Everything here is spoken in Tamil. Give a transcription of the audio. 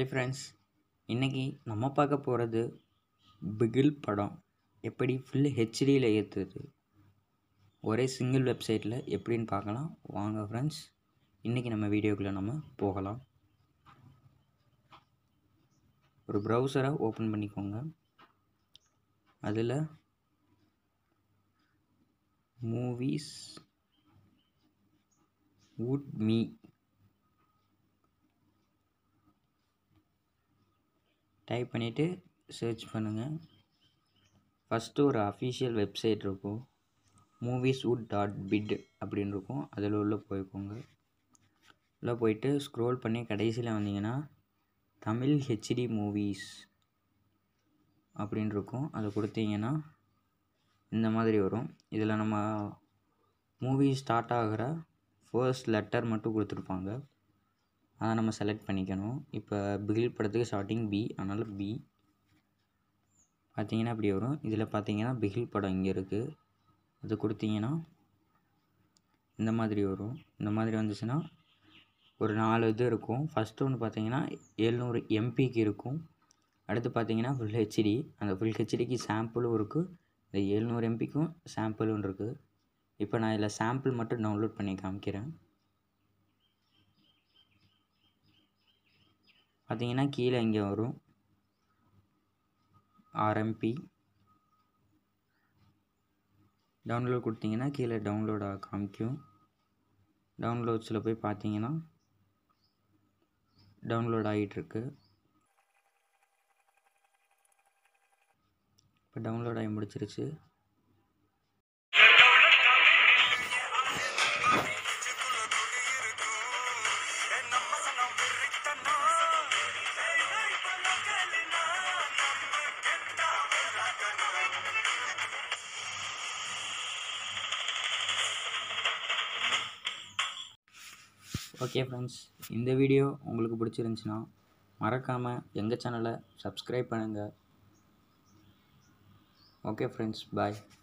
ஹாய் ஃப்ரெண்ட்ஸ் இன்றைக்கி நம்ம பார்க்க போகிறது பிகில் படம் எப்படி ஃபுல் ஹெச்டியில் ஏற்றுது ஒரே சிங்கிள் வெப்சைட்டில் எப்படின்னு பார்க்கலாம் வாங்க ஃப்ரெண்ட்ஸ் இன்றைக்கி நம்ம வீடியோக்குள்ளே நம்ம போகலாம் ஒரு ப்ரௌசரை ஓப்பன் பண்ணிக்கோங்க அதில் மூவிஸ் வுட் மீ டைப் பண்ணிவிட்டு சர்ச் பண்ணுங்கள் ஃபஸ்ட்டு ஒரு அஃபிஷியல் வெப்சைட் இருக்கும் மூவிஸ் வுட் டாட் பிட் அப்படின்னு இருக்கும் அதில் உள்ள போய்க்கோங்க உள்ளே போயிட்டு ஸ்க்ரோல் பண்ணி கடைசியில் வந்தீங்கன்னா தமிழ் ஹெச்டி மூவிஸ் அப்படின்னு இருக்கும் அதை கொடுத்தீங்கன்னா இந்த மாதிரி வரும் இதில் நம்ம மூவி ஸ்டார்ட் ஆகிற ஃபர்ஸ்ட் லெட்டர் மட்டும் கொடுத்துருப்பாங்க அதை நம்ம செலக்ட் பண்ணிக்கணும் இப்போ பிகில் படத்துக்கு ஸ்டார்டிங் பி அதனால் பி பார்த்தீங்கன்னா இப்படி வரும் இதில் பார்த்தீங்கன்னா பிகில் படம் இங்கே இருக்குது அது கொடுத்தீங்கன்னா இந்த மாதிரி வரும் இந்த மாதிரி வந்துச்சுன்னா ஒரு நாலு இது இருக்கும் ஃபஸ்ட்டு ஒன்று பார்த்தீங்கன்னா எழுநூறு எம்பிக்கு இருக்கும் அடுத்து பார்த்தீங்கன்னா ஃபுல் ஹெச்டி அந்த ஃபுல் ஹெச்டிக்கு சாம்பிளும் இருக்குது இந்த எழுநூறு எம்பிக்கும் சாம்பிளும் இருக்குது இப்போ நான் இதில் சாம்பிள் மட்டும் டவுன்லோட் பண்ணி காமிக்கிறேன் பார்த்தீங்கன்னா கீழே இங்கே வரும் ஆர்எம்பி டவுன்லோட் கொடுத்தீங்கன்னா கீழே டவுன்லோட் ஆக காமிக்கும் டவுன்லோட்ஸில் போய் பார்த்தீங்கன்னா டவுன்லோட் ஆகிட்டுருக்கு இப்போ டவுன்லோட் ஆகி முடிச்சிருச்சு ஓகே ஃப்ரெண்ட்ஸ் இந்த வீடியோ உங்களுக்கு பிடிச்சிருந்துச்சின்னா மறக்காமல் எங்கள் சேனலை சப்ஸ்கிரைப் பண்ணுங்கள் ஓகே ஃப்ரெண்ட்ஸ் பாய்